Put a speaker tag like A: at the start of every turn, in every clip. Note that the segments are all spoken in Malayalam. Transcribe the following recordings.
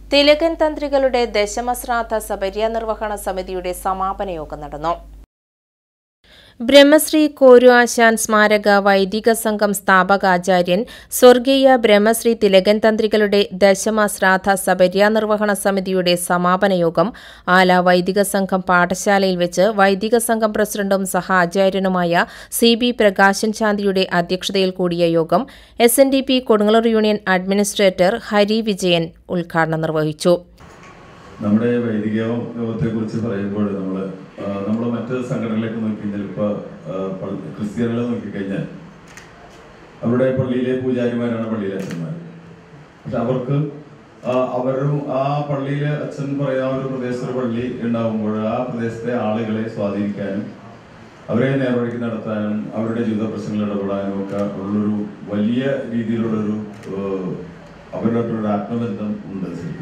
A: തിലകൻ തന്ത്രികളുടെ ദശമശ്രാദ്ധ സബര്യ നിർവഹണ സമിതിയുടെ സമാപന യോഗം നടന്നു ബ്രഹ്മശ്രീ കോരു ആശാൻ സ്മാരക വൈദിക സംഘം സ്ഥാപകാചാര്യൻ സ്വർഗീയ ബ്രഹ്മശ്രീ തിലകൻ തന്ത്രികളുടെ ദശമ ശ്രാദ്ധ സബര്യ നിർവഹണ സമിതിയുടെ സമാപന യോഗം ആല വൈദിക സംഘം പാഠശാലയിൽ വെച്ച് വൈദിക സംഘം പ്രസിഡന്റും സഹ ആചാര്യനുമായ സി ബി പ്രകാശൻ ശാന്തിയുടെ അധ്യക്ഷതയിൽ കൂടിയ യോഗം S N D P Kodungallur union administrator Hari Vijayan ഉദ്ഘാടനം നിർവഹിച്ചു
B: നമ്മുടെ വൈദിക യോഗത്തെ കുറിച്ച് പറയുമ്പോൾ നമ്മൾ നമ്മൾ മറ്റ് സംഘടനകളിലേക്ക് നോക്കിക്കഴിഞ്ഞാൽ ഇപ്പോൾ ക്രിസ്ത്യാനികളെ നോക്കിക്കഴിഞ്ഞാൽ അവരുടെ പള്ളിയിലെ പൂജാരിമാരാണ് പള്ളിയിലെ അച്ഛന്മാർ പക്ഷെ അവർക്ക് ആ, അവരും ആ പള്ളിയിലെ അച്ഛൻ പറയുന്ന ആ ഒരു പ്രദേശത്ത് ഒരു പള്ളി ഉണ്ടാകുമ്പോൾ ആ പ്രദേശത്തെ ആളുകളെ സ്വാധീനിക്കാനും അവരെ നേർവഴിക്ക് നടത്താനും അവരുടെ ജീവിത പ്രശ്നങ്ങളിൽ ഇടപെടാനും ഒക്കെ ഉള്ളൊരു വലിയ രീതിയിലുള്ളൊരു ഏഹ്, അവരുടെ ആത്മബന്ധം ഉണ്ട് ശരിക്കും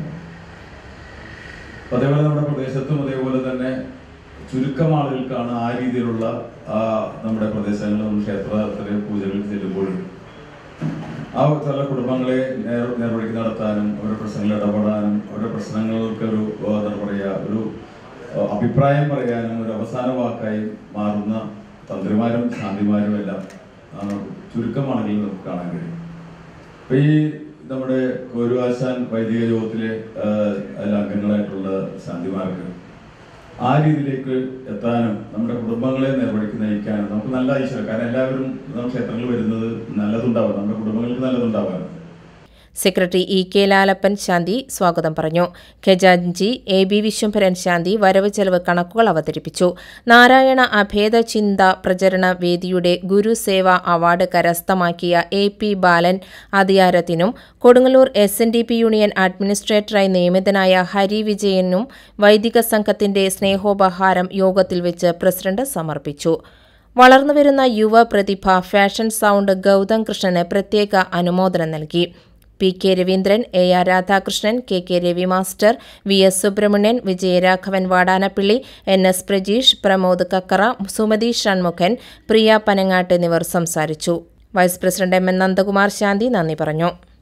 B: അതേപോലെ നമ്മുടെ പ്രദേശത്തും അതേപോലെ തന്നെ ചുരുക്കം ആളുകൾക്കാണ് ആ രീതിയിലുള്ള ആ നമ്മുടെ പ്രദേശങ്ങളിലും ക്ഷേത്രത്തിലെ പൂജകൾ ചെല്ലുമ്പോഴും ആ ചില കുടുംബങ്ങളെ നേർ നേർവഴിക്ക് നടത്താനും അവരുടെ പ്രശ്നങ്ങളിൽ ഇടപെടാനും അവരുടെ പ്രശ്നങ്ങൾക്കൊരു ആ, എന്താ പറയുക ഒരു ആ, അഭിപ്രായം പറയാനും ഒരു അവസാന വാക്കായി മാറുന്ന തന്ത്രിമാരും ശാന്തിമാരും എല്ലാം ആ, ചുരുക്കം ആളുകളിൽ നമുക്ക് കാണാൻ കഴിയും അപ്പൊ ഈ നമ്മുടെ ഗോരുവാശാൻ വൈദിക യോഗത്തിലെ ആ, അതിലെ അംഗങ്ങളായിട്ടുള്ള ശാന്തിമാർക്ക് ആ രീതിയിലേക്ക് എത്താനും നമ്മുടെ കുടുംബങ്ങളെ നിർവഹിക്ക് നയിക്കാനും നമുക്ക് നല്ല ഐശ്വര്യം കാരണം എല്ലാവരും നമ്മുടെ ക്ഷേത്രങ്ങളിൽ വരുന്നത് നല്ലതുണ്ടാവാം നമ്മുടെ കുടുംബങ്ങൾക്ക് നല്ലതുണ്ടാവാൻ
A: secretary E K Lalappan Shanthi സ്വാഗതം പറഞ്ഞു ഖജാൻജി എ ബി വിശ്വംഭരൻ ശാന്തി വരവ് ചെലവ് കണക്കുകൾ അവതരിപ്പിച്ചു നാരായണ അഭേദ ചിന്ത പ്രചരണ വേദിയുടെ ഗുരുസേവ അവാർഡ് കരസ്ഥമാക്കിയ എ പി ബാലൻ അധികാരത്തിനും Kodungallur S N D P union അഡ്മിനിസ്ട്രേറ്ററായി നിയമിതനായ ഹരി വിജയനും വൈദിക സംഘത്തിന്റെ സ്നേഹോപഹാരം യോഗത്തിൽ വെച്ച് പ്രസിഡന്റ് സമർപ്പിച്ചു വളർന്നുവരുന്ന യുവ പ്രതിഭ ഫാഷൻ സൗണ്ട് ഗൗതം കൃഷ്ണന് പ്രത്യേക അനുമോദനം നൽകി P K Raveendran A R Radhakrishnan K K Ravi master V S Subramanian Vijayaraghavan Vadanappally N S Prajeesh Pramod Kakkara Sumathi Shanmukhan Priya Panangat എന്നിവർ സംസാരിച്ചു vice president M N Nandakumar Shanthi നന്ദി പറഞ്ഞു